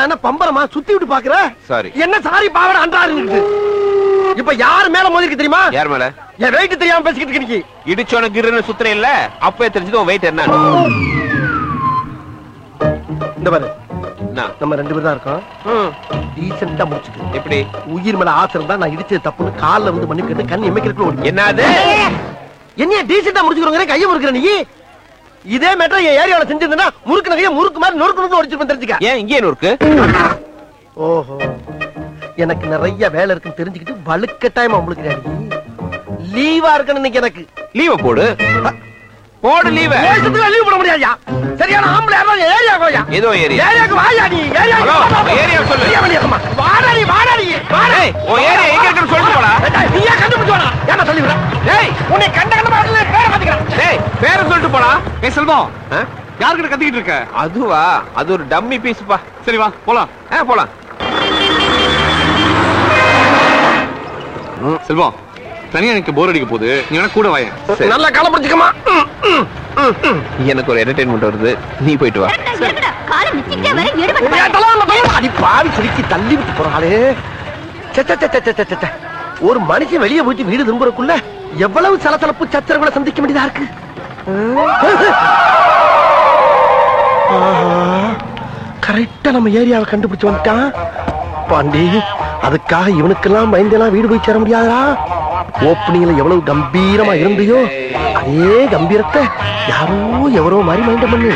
நான் என்ன பம்பரமா சுத்தி விட்டு பாக்குற Sorry. என்ன சாரி பாவட அன்றாரு இப்ப யார் மேல மோதிருக்கு தெரியுமா யார் மேல என் வெயிட் தெரியாம பேசிக்கிட்டு இருக்க நீ இடிச்சோன கிருன்னு சுத்துறேன் இல்ல அப்பவே தெரிஞ்சது உன் வெயிட் என்ன இந்த பாரு என்ன? நம்ம ரெண்டு பேரும் தான் இருக்கோம் ம், டீசெண்டா முடிச்சுக்க எப்படி உயிர் மேல ஆசை இருந்தா நான் இடிச்சது தப்புன்னு கால்ல வந்து மன்னிப்பு கேட்டு கண் எமைக்கிறதுக்குள்ள ஓடி என்னது என்னைய டீசெண்டா முடிச்சுக்கிறோங்க கையை முறுக்கிற நீ இதே மேட்டர் என் ஏரியாவில் செஞ்சிருந்தா முறுக்கு நகைய முறுக்கு மாதிரி நொறுக்கு நொறுக்கு ஒடிச்சிருப்பேன் தெரிஞ்சுக்க ஏன் இங்கே இருக்கு ஓஹோ எனக்கு நிறைய வேலை இருக்குன்னு தெரிஞ்சுக்கிட்டு வலுக்கட்டாயமா உங்களுக்கு லீவா இருக்கணும் இன்னைக்கு எனக்கு லீவ போடு போடு லீவ லீவ் போட முடியாதுயா சரியான ஆம்பளை யாராவது ஏரியா கோயா ஏதோ ஏரியா ஏரியாக்கு வாயா நீ ஹலோ, ஏரியா சொல்லு. வாடா நீ வாடா நீ வாடா ஏய், உன் ஏரியா எங்க இருக்குன்னு சொல்லிட்டு போடா. ஏய், நீயா கண்டுபிடிச்சு வாடா ஏன்னா சொல்லி விட டேய் உன்னை கண்ட கண்ட பாடல பேரை பாத்துக்கிறேன் டேய் பேர சொல்லிட்டு போடா ஏய் செல்வம் ஆ? யாருக்கிட்ட கத்திக்கிட்டு இருக்க அதுவா அது ஒரு டம்மி பீஸ் பா சரி வா போலாம் ஆ போலாம் செல்வம் தனியா எனக்கு போர் அடிக்க போகுது நீ வேணா கூட வாயேன் சரி. நல்லா காலம் பிடிச்சுக்கமா எனக்கு ஒரு என்டர்டைன்மெண்ட் வருது நீ போயிட்டு வா காலை மிச்சிக்கிட்டே வர எடுபட்டு அடி பாவி சிரிக்கி தள்ளி விட்டு போறாளே சே, சே, சே, சே, சே, சே, சே. ஒரு மனுஷன் வெளியே போயிட்டு வீடு திரும்புறக்குள்ள எவ்வளவு சலசலப்பு சச்சரவுகளை சந்திக்க வேண்டியதா இருக்கு கரெக்டா நம்ம ஏரியாவை கண்டுபிடிச்சு வந்துட்டான் பாண்டி அதுக்காக இவனுக்கெல்லாம் பயந்தெல்லாம் வீடு போய் சேர முடியாதா ஓப்பனிங்ல எவ்வளவு கம்பீரமா இருந்தியோ அதே கம்பீரத்தை யாரோ எவரோ மாதிரி மைண்டம் பண்ணு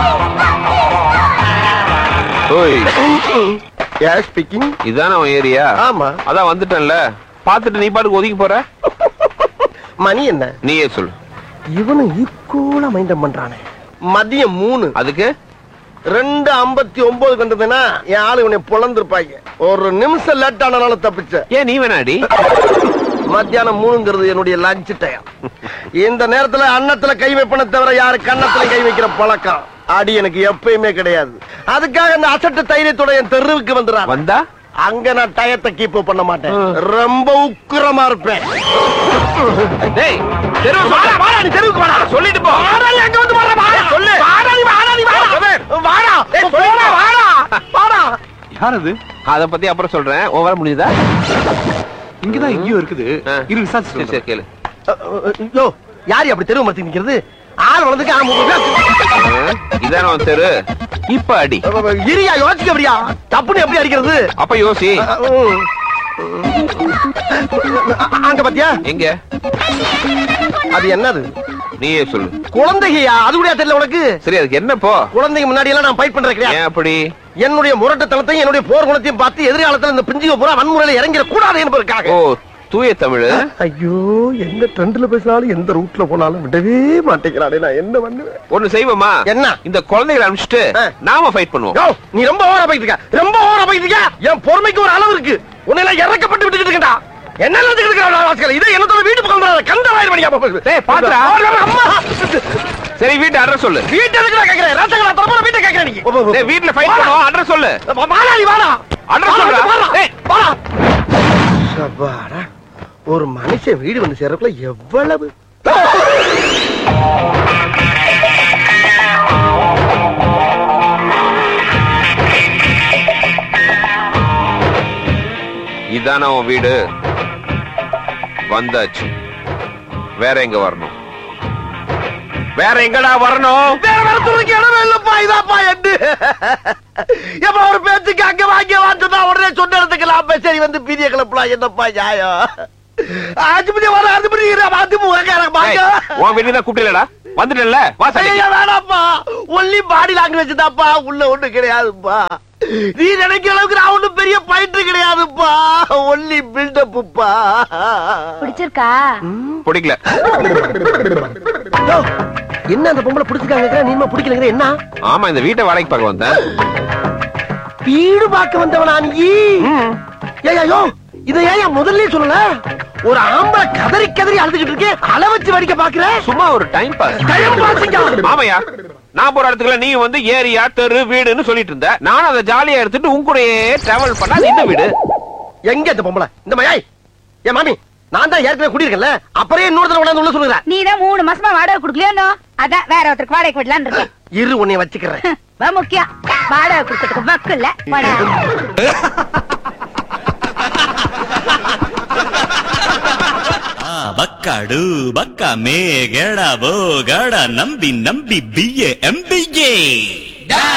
ஓய் யார் ஸ்பீக்கிங் இதான உன் ஏரியா ஆமா அதான் வந்துட்டேன்ல பாத்துட்டு நீ பாட்டுக்கு ஒதுங்கி போற மணி என்ன நீயே சொல்லு இவனும் ஈக்குவலா மைண்டம் பண்றானே மதியம் மூணு அதுக்கு ரெண்டு ஐம்பத்தி ஒன்பது கண்டதுன்னா என் ஆளு இவனை பொழந்திருப்பாங்க ஒரு நிமிஷம் லேட் ஆனனால தப்பிச்ச ஏன் நீ வேணாடி மத்தியானம் மூணுங்கிறது என்னுடைய லஞ்ச் டைம் இந்த நேரத்துல அன்னத்துல கை வைப்பன தவிர யாரு கன்னத்துல கை வைக்கிற பழக்கம் அடி எனக்கு எப்பயுமே கிடையாது அதுக்காக அந்த அசட்டு தைரியத்தோட என் தெருவுக்கு வந்துடுறான் வந்தா அங்க நான் டயத்தை கீப் பண்ண மாட்டேன் ரொம்ப உக்கிரமா இருப்பேன் டேய் தெருவு வாடா, வாடா, நீ தெருவுக்கு வாடா. சொல்லிட்டு போ வாடா, நீ அங்க வந்து வாடா, வாடா. சொல்லு. வாடா, நீ வாடா, நீ வாடா. கதிர். வாடா. ஏய், போடா, சொல்லிட்டு போ. வாடா. வாடா. யார் அது அத பத்தி அப்புறம் சொல்றேன் உன் வர முடியுதா இங்கதான் எங்கேயோ இருக்குது ஆ. இரு சரி விசாரிச்சு சரி கேளு யோ, யாரு அப்படி தெருவு மரத்துக்கு நிக்கிறது ஆள் வளர்ந்துக்கு ஆ, முப்பது பேர். ஆ, இதான உன் தெரு இப்ப அடி இரியா யோசிக்க அப்படியா தப்புன்னு எப்படி அடிக்கிறது அப்ப யோசி ம். அங்க பாத்தியா எங்க அது என்னது நீயே சொல்லு குழந்தையா அது கூட தெரியல உனக்கு சரி அதுக்கு என்ன போ குழந்தைங்க முன்னாடி எல்லாம் நான் ஃபைட் பண்றேன் கிடையாது ஏன் அப்படி என்னுடைய முரட்டுத்தனத்தையும் என்னுடைய போர் குணத்தையும் பார்த்து எதிர்காலத்துல இந்த பிஞ்சுக பூரா வன்முறையில இறங்கிட கூடாது என்பதற்காக ஓ தூய தமிழ் ஐயோ எந்த ட்ரெண்ட்ல பேசினாலும் எந்த ரூட்ல போனாலும் விடவே மாட்டேங்கிறானே நான் என்ன பண்ணுவேன் ஒண்ணு செய்வோமா என்ன? இந்த குழந்தைகளை அனுப்பிச்சிட்டு ஆ. நாம ஃபைட் பண்ணுவோம் யோ, நீ ரொம்ப ஓவரா போயிட்டு இருக்க ரொம்ப ஓவரா போயிட்டு இருக்க என் பொறுமைக்கு ஒரு அளவு இருக்கு உன்னை எல்லாம் இறக்கப்பட்டு விட்டுட்டு இருக்கா என்ன நினைச்சுக்கிட்டு இருக்கிற வாசகர் இதை என்னத்தோட வீட்டு பக்கம் வராத. கந்த வாயில் மணிக்கா டேய், பாத்துடா. அம்மா சரி வீட்டு அட்ரஸ் சொல்லு வீட்டு இருக்கிற கேக்குறேன் ரசகலா தரப்போற வீட்டை கேக்குறேன் நீ டேய் வீட்ல ஃபைட் பண்ணுவோம் அட்ரஸ் சொல்லு வாடா நீ வாடா அட்ரஸ் சொல்றா வாடா டேய் வாடா சபாடா ஒரு மனுஷன் வீடு வந்து சேர்றதுக்குள்ள எவ்வளவு இதான உன் வீடு வந்தாச்சு வேற எங்க வரணும் வேற எங்கடா வரணும் வேற வரத்துக்கு இடமே இல்லப்பா இதாப்பா எட்டு எப்ப ஒரு பேச்சுக்கு அங்க வாங்க வாஞ்சதா உடனே சொன்ன இடத்துக்கு லாப சரி வந்து பீதிய கிளப்பலாம் என்னப்பா நியாயம் ஆஜிபதி வர ஆஜிபதி அதிமுக பாக்க ஏய், உன் வீட்டுக்கு தான் கூப்பிடலடா வந்துட்டல வா சரி ஐயா, வேணாப்பா ஒன்லி பாடி லாங்குவேஜ் தான்ப்பா உள்ள ஒண்ணு கிடையாதுப்பா நீ நினைக்கிற அளவுக்கு நான் ஒண்ணும் பெரிய பயிற்று கிடையாதுப்பா ஒன்லி பில்டப்புப்பா பிடிச்சிருக்கா பிடிக்கல என்ன அந்த பொம்பளை பிடிச்சிருக்காங்க நீமா பிடிக்கலங்கிற என்ன ஆமா இந்த வீட்டை வாடகைக்கு பார்க்க வந்தேன் வீடு பார்க்க வந்தவனா நீ ஏய்யோ இதை ஏன் முதல்ல சொல்லல ஒரு ஆம்பளை கதறி கதறி அழுதுகிட்டு இருக்கேன் அள வச்சு வடிக்க பாக்குற சும்மா ஒரு டைம் பாஸ் டைம் பாஸிங்கா ஆமையா நான் போற இடத்துக்குள்ள நீ வந்து ஏரியா தெரு வீடுன்னு சொல்லிட்டு இருந்த நானும் அதை ஜாலியா எடுத்துட்டு உன் கூடயே டிராவல் பண்ணா அது இந்த வீடு எங்க இந்த பொம்பளை இந்த மயாய் ஏ மாமி நான் தான் ஏற்கனவே குடியிருக்கேன்ல அப்புறம் இன்னொரு தடவை கொண்டாந்து உள்ள சொல்லுங்க நீ தான் மூணு மாசமா வாடகை கொடுக்கலையோ அதான் வேற ஒருத்தருக்கு வாடகை விடலான்னு இருக்கேன் இரு உன்னை வச்சுக்கிறேன் வா முக்கியம் வாடகை கொடுக்கறதுக்கு வக்கு இல்ல வாடகை ಬಕ್ಕಡು ಬಕ್ಕ ಮೇಗಡ ಬೋಗಡ ನಂಬಿ ನಂಬಿ ಬಿಎ ಎಂಬಿಗೆ